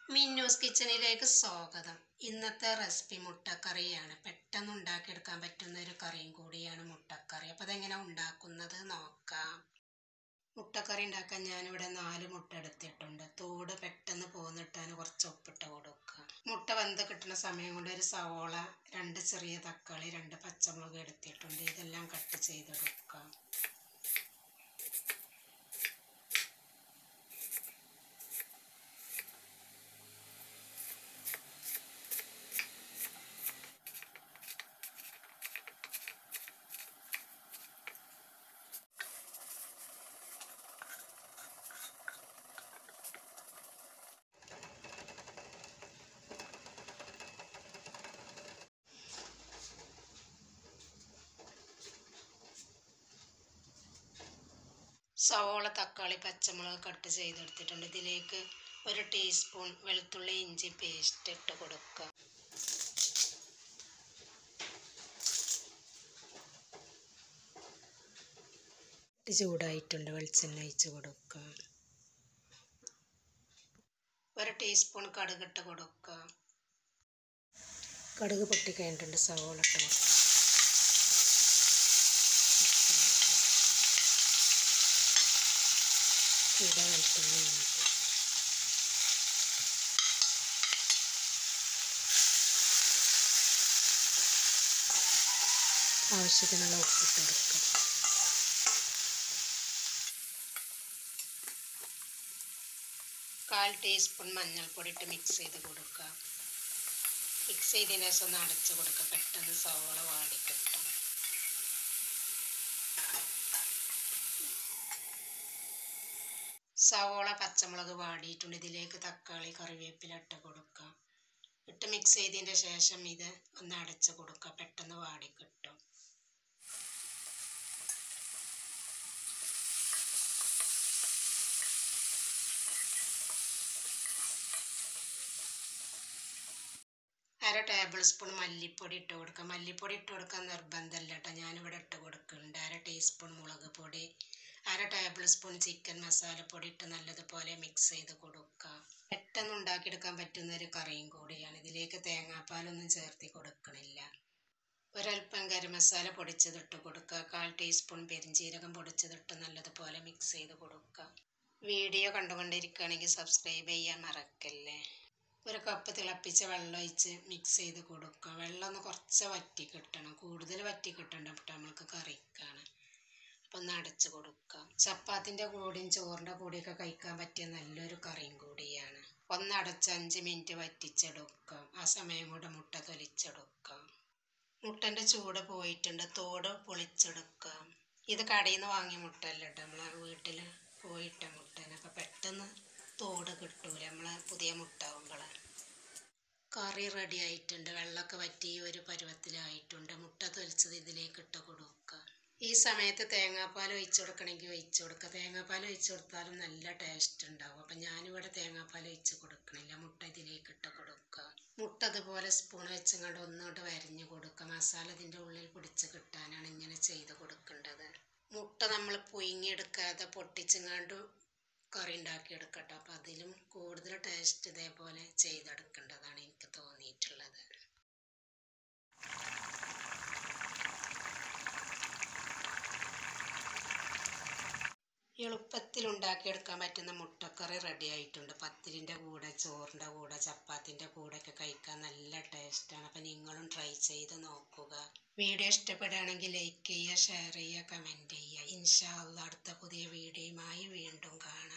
മിന്നൂസ് കിച്ചണിലേക്ക് സ്വാഗതം ഇന്നത്തെ റെസിപ്പി മുട്ടക്കറിയാണ് പെട്ടെന്ന് ഉണ്ടാക്കിയെടുക്കാൻ പറ്റുന്ന ഒരു കറിയും കൂടിയാണ് മുട്ടക്കറി അപ്പോൾ അതെങ്ങനെ ഉണ്ടാക്കുന്നത് നോക്കാം മുട്ടക്കറി ഉണ്ടാക്കാൻ ഞാനിവിടെ നാല് മുട്ട എടുത്തിട്ടുണ്ട് തോട് പെട്ടെന്ന് പോന്നിട്ടാൻ കുറച്ച് ഉപ്പിട്ട് കൊടുക്കുക മുട്ട വെന്ത് കിട്ടുന്ന സമയം കൊണ്ട് ഒരു സവോള രണ്ട് ചെറിയ തക്കാളി രണ്ട് പച്ചമുളക് എടുത്തിട്ടുണ്ട് ഇതെല്ലാം കട്ട് ചെയ്തെടുക്കാം സവോള തക്കാളി പച്ചമുളക് കട്ട് ചെയ്തെടുത്തിട്ടുണ്ട് ഇതിലേക്ക് ഒരു ടീസ്പൂൺ വെളുത്തുള്ളി ഇഞ്ചി പേസ്റ്റ് ഇട്ട് കൊടുക്കുക ചൂടായിട്ടുണ്ട് വെളിച്ചെണ്ണ ഒഴിച്ച് കൊടുക്കുക ഒരു ടീസ്പൂൺ കടുക് ഇട്ട് കൊടുക്കുക കടുക് പൊട്ടിക്കഴിഞ്ഞിട്ടുണ്ട് സവോള ഇട്ട് കൊടുക്കുക ഇവിടെ വെളുത്തുള്ളി ഇഞ്ചി ആവശ്യത്തിനുള്ള ഉപ്പിട്ട് കൊടുക്കുക കാൽ ടീസ്പൂൺ മഞ്ഞൾപ്പൊടി ഇട്ട് മിക്സ് ചെയ്ത് കൊടുക്കുക മിക്സ് ചെയ്തതിന് ശേഷം ഒന്ന് അടച്ച് കൊടുക്കുക പെട്ടെന്ന് സവോള വാടി കിട്ടും സവോള പച്ചമുളക് വാടിയിട്ടുണ്ട് ഇതിലേക്ക് തക്കാളി കറിവേപ്പില ഇട്ട് കൊടുക്കുക ഇട്ട് മിക്സ് ചെയ്തതിൻ്റെ ശേഷം ഇത് ഒന്ന് അടച്ച് കൊടുക്കുക പെട്ടെന്ന് വാടി കിട്ടും അര ടേബിൾ സ്പൂൺ മല്ലിപ്പൊടി ഇട്ട് കൊടുക്കുക മല്ലിപ്പൊടി ഇട്ട് കൊടുക്കാൻ നിർബന്ധമല്ല കേട്ടോ ഞാനിവിടെ ഇട്ട് കൊടുക്കുന്നുണ്ട് അര ടീസ്പൂൺ മുളക് പൊടി അര ടേബിൾ സ്പൂൺ ചിക്കൻ മസാലപ്പൊടി ഇട്ട് നല്ലതുപോലെ മിക്സ് ചെയ്ത് കൊടുക്കുക പെട്ടെന്ന് ഉണ്ടാക്കിയെടുക്കാൻ പറ്റുന്ന ഒരു കറിയും കൂടിയാണ് ഇതിലേക്ക് തേങ്ങാപ്പാലൊന്നും ചേർത്തി കൊടുക്കണില്ല ഒരൽപ്പം ഗരം മസാല പൊടിച്ചതിട്ട് കൊടുക്കുക കാൽ ടീസ്പൂൺ പെരിഞ്ചീരകം പൊടിച്ചതിട്ട് നല്ലതുപോലെ മിക്സ് ചെയ്ത് കൊടുക്കുക വീഡിയോ കണ്ടുകൊണ്ടിരിക്കുകയാണെങ്കിൽ സബ്സ്ക്രൈബ് ചെയ്യാൻ മറക്കല്ലേ ഒരു കപ്പ് തിളപ്പിച്ച വെള്ളം ഒഴിച്ച് മിക്സ് ചെയ്ത് കൊടുക്കുക വെള്ളം ഒന്ന് കുറച്ച് വറ്റി കിട്ടണം കൂടുതൽ വറ്റി കിട്ടണ്ട അപ്പോൾ നമ്മൾക്ക് കറിക്കാണ് അപ്പം ഒന്ന് അടച്ച് കൊടുക്കുക ചപ്പാത്തിൻ്റെ കൂടെയും ചോറിൻ്റെ കൂടെയൊക്കെ കഴിക്കാൻ പറ്റിയ നല്ലൊരു കറിയും കൂടിയാണ് ഒന്ന് അടച്ച് അഞ്ച് മിനിറ്റ് വറ്റിച്ചെടുക്കാം ആ സമയം കൊണ്ട് മുട്ട തൊലിച്ചെടുക്കാം മുട്ടൻ്റെ ചൂട് പോയിട്ടുണ്ട് തോട് പൊളിച്ചെടുക്കാം ഇത് കടയിൽ നിന്ന് വാങ്ങിയ മുട്ടല്ല കേട്ടോ നമ്മളെ വീട്ടിൽ പോയിട്ട മുട്ടനെ അപ്പം പെട്ടെന്ന് തോട് കിട്ടൂല നമ്മൾ പുതിയ മുട്ട ആവുമ്പോൾ കറി റെഡി ആയിട്ടുണ്ട് വെള്ളമൊക്കെ വറ്റി ഒരു പരുവത്തിലായിട്ടുണ്ട് മുട്ട തൊലിച്ചത് ഇതിലേക്ക് ഇട്ട് കൊടുക്കുക ഈ സമയത്ത് തേങ്ങാപ്പാൽ ഒഴിച്ചു കൊടുക്കണമെങ്കിൽ ഒഴിച്ചു കൊടുക്കുക തേങ്ങാപ്പാൽ ഒഴിച്ചു കൊടുത്താലും നല്ല ടേസ്റ്റ് ഉണ്ടാവും അപ്പം ഞാനിവിടെ തേങ്ങാപ്പാൽ ഒഴിച്ച് കൊടുക്കണില്ല മുട്ട ഇതിലേക്ക് ഇട്ട് കൊടുക്കുക മുട്ട അതുപോലെ സ്പൂൺ വെച്ചങ്ങാണ്ട് ഒന്നോട്ട് വരഞ്ഞ് കൊടുക്കുക മസാല ഇതിൻ്റെ ഉള്ളിൽ പിടിച്ച് കിട്ടാനാണ് ഇങ്ങനെ ചെയ്ത് കൊടുക്കേണ്ടത് മുട്ട നമ്മൾ പുഴുങ്ങിയെടുക്കാതെ പൊട്ടിച്ചങ്ങാണ്ട് കറി ഉണ്ടാക്കിയെടുക്കട്ടെ അപ്പം അതിലും കൂടുതൽ ടേസ്റ്റ് ഇതേപോലെ ചെയ്തെടുക്കേണ്ടതാണ് എനിക്ക് തോന്നിയിട്ടുള്ളത് എളുപ്പത്തിൽ ഉണ്ടാക്കിയെടുക്കാൻ പറ്റുന്ന മുട്ടക്കറി റെഡി ആയിട്ടുണ്ട് പത്തിരിൻ്റെ കൂടെ ചോറിൻ്റെ കൂടെ ചപ്പാത്തിൻ്റെ കൂടെ ഒക്കെ കഴിക്കാൻ നല്ല ടേസ്റ്റാണ് അപ്പം നിങ്ങളും ട്രൈ ചെയ്ത് നോക്കുക വീഡിയോ ഇഷ്ടപ്പെടുകയാണെങ്കിൽ ലൈക്ക് ചെയ്യുക ഷെയർ ചെയ്യുക കമൻറ്റ് ചെയ്യുക ഇൻഷാ അള്ളാ അടുത്ത പുതിയ വീഡിയോയുമായി വീണ്ടും കാണാം